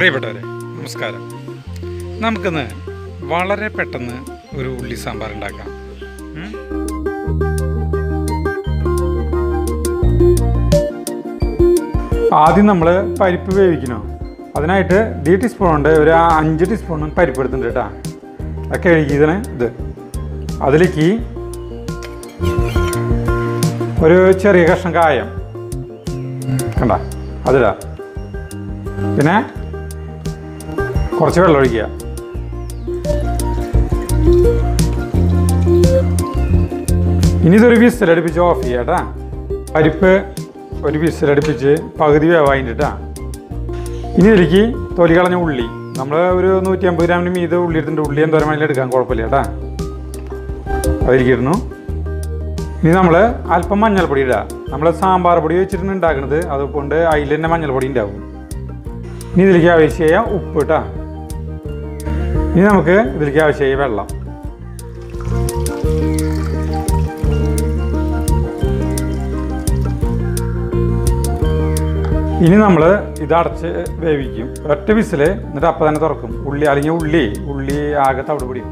പ്രിയപ്പെട്ടവരെ നമസ്കാരം നമുക്കിന്ന് വളരെ പെട്ടെന്ന് ഒരു ഉള്ളി സാമ്പാർ ഉണ്ടാക്കാം ഉം? ആദ്യം നമ്മൾ പരിപ്പ് വേവിക്കണം അതിനായിട്ട് ഡി ടീസ്പൂൺ ഉണ്ട് ഒരു അഞ്ച് ടീസ്പൂൺ പരിപ്പ് എടുത്തിട്ടുണ്ട് കേട്ടോ അതൊക്കെ കഴുകിയതാണ് ഇത് അതിലേക്ക് ഒരു ചെറിയ കഷ്ണം കായം കണ്ട അതിടാ പിന്നെ കുറച്ച് വെള്ളം ഒഴിക്കുക ഇനി ഇതൊരു വിസിലടുപ്പിച്ച് ഓഫ് ചെയ്യുക കേട്ടാ പരിപ്പ് ഒരു വിസിലടുപ്പിച്ച് പകുതി വേവായിട്ടാ ഇനി ഇതിലേക്ക് തൊലി കളഞ്ഞ ഉള്ളി നമ്മൾ ഒരു നൂറ്റി അമ്പത് ഗ്രാമിന് മീത് ഉള്ളി എടുത്തിട്ട് ഉള്ളി എന്തോരം വേണമെങ്കിലും എടുക്കാൻ കുഴപ്പമില്ല കേട്ടാ അതിരിക്കുന്നു ഇനി നമ്മൾ അല്പം മഞ്ഞൾപ്പൊടി ഇടുക നമ്മൾ സാമ്പാർ പൊടി വെച്ചിട്ടാണ് ഉണ്ടാക്കുന്നത് അതുകൊണ്ട് അതിൽ തന്നെ മഞ്ഞൾപ്പൊടി ഉണ്ടാവും ഇനി ഇതിലേക്ക് ആവശ്യമായ ഉപ്പ് കേട്ടോ ഇനി നമുക്ക് ഇതിലേക്ക് ആവശ്യമായ വെള്ളം ഇനി നമ്മൾ ഇത് അടച്ച് വേവിക്കും ഒറ്റ വിസിൽ എന്നിട്ട് അപ്പം തന്നെ തുറക്കും ഉള്ളി അല്ലെങ്കിൽ ഉള്ളി ഉള്ളി ആകെ തവിട് പിടിക്കും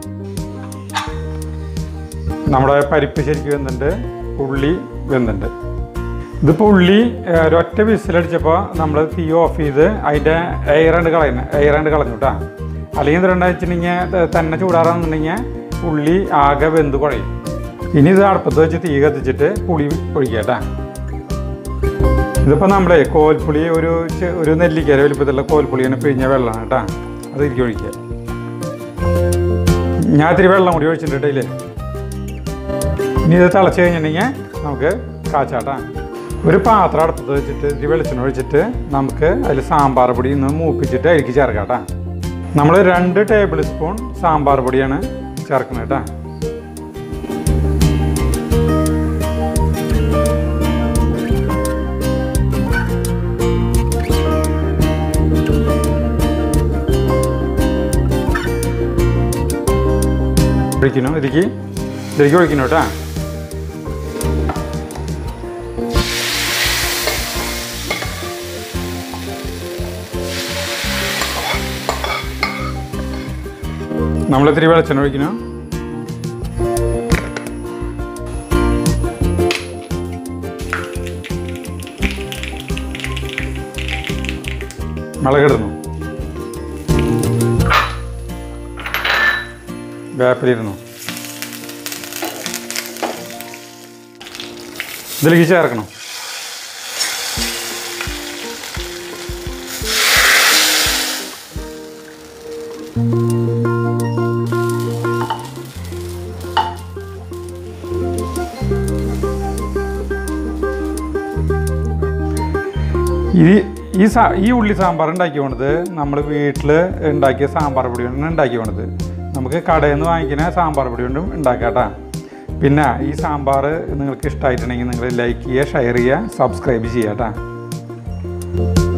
നമ്മുടെ പരിപ്പ് ശരിക്കും വെന്തുണ്ട് ഉള്ളി വെന്തുണ്ട് ഇതിപ്പോൾ ഉള്ളി ഏഹ്, ഒരൊറ്റ വിസിലടിച്ചപ്പോൾ നമ്മൾ തീ ഓഫ് ചെയ്ത് അതിൻ്റെ എയറണ്ട് കളയുന്നത് എയറണ്ട് കളഞ്ഞു കേട്ടോ അല്ലെങ്കിൽ എന്തുകൊണ്ടാന്ന് വെച്ചിട്ടുണ്ടെങ്കിൽ തന്നെ ചൂടാറാന്നുണ്ടെങ്കിൽ ഉള്ളി ആകെ വെന്ത് കുഴയും ഇനി ഇത് അടുപ്പത്ത് വെച്ച് തീ കത്തിച്ചിട്ട് പുളി ഒഴിക്കുക കേട്ടോ ഇതിപ്പോൾ നമ്മളെ കോൽപ്പുളി ഒരു ചെ- ഒരു നെല്ലിക്കര വലിപ്പത്തിലുള്ള കോൽപ്പുളിയാണ് പിഴിഞ്ഞ വെള്ളമാണ് കേട്ടോ അത് ഇരിക്കും ഒഴിക്കുക ഞാൻ ഇത്തിരി വെള്ളം കൂടി ഒഴിച്ചിട്ടുണ്ട് ഇതിൽ ഇനി ഇത് തിളച്ച് കഴിഞ്ഞിട്ടുണ്ടെങ്കിൽ നമുക്ക് കാച്ചാട്ടാ ഒരു പാത്രം അടുപ്പത്ത് വെച്ചിട്ട് ഇത്തിരി വെളിച്ചെണ്ണ ഒഴിച്ചിട്ട് നമുക്ക് അതിൽ സാമ്പാർ പൊടി ഒന്ന് മൂപ്പിച്ചിട്ട് അതിലേക്ക് ചേർക്കാട്ടാ നമ്മൾ രണ്ട് ടേബിൾ സ്പൂൺ സാമ്പാർ പൊടിയാണ് ചേർക്കുന്നത് കേട്ടോ ഒഴിക്കണം ഇതിലേക്ക് ഇതിലേക്ക് ഒഴിക്കണം കേട്ടോ നമ്മൾ ഇത്തിരി വെളിച്ചെണ്ണ ഒഴിക്കണം മുളകിടുന്നു വേപ്പിലിരുന്നു ഇതിലേക്ക് ചേർക്കണം ഈ ഈ സാ ഈ ഉള്ളി സാമ്പാർ ഉണ്ടാക്കി പോണത് നമ്മൾ വീട്ടിൽ ഉണ്ടാക്കിയ സാമ്പാർ പൊടി കൊണ്ടാണ് ഉണ്ടാക്കി പോണത് നമുക്ക് കടയിൽ നിന്ന് വാങ്ങിക്കുന്ന സാമ്പാർ പൊടി കൊണ്ടും ഉണ്ടാക്കാം കേട്ടോ പിന്നെ ഈ സാമ്പാർ നിങ്ങൾക്ക് ഇഷ്ടമായിട്ടുണ്ടെങ്കിൽ നിങ്ങൾ ലൈക്ക് ചെയ്യുക ഷെയർ ചെയ്യുക സബ്സ്ക്രൈബ് ചെയ്യുക കേട്ടോ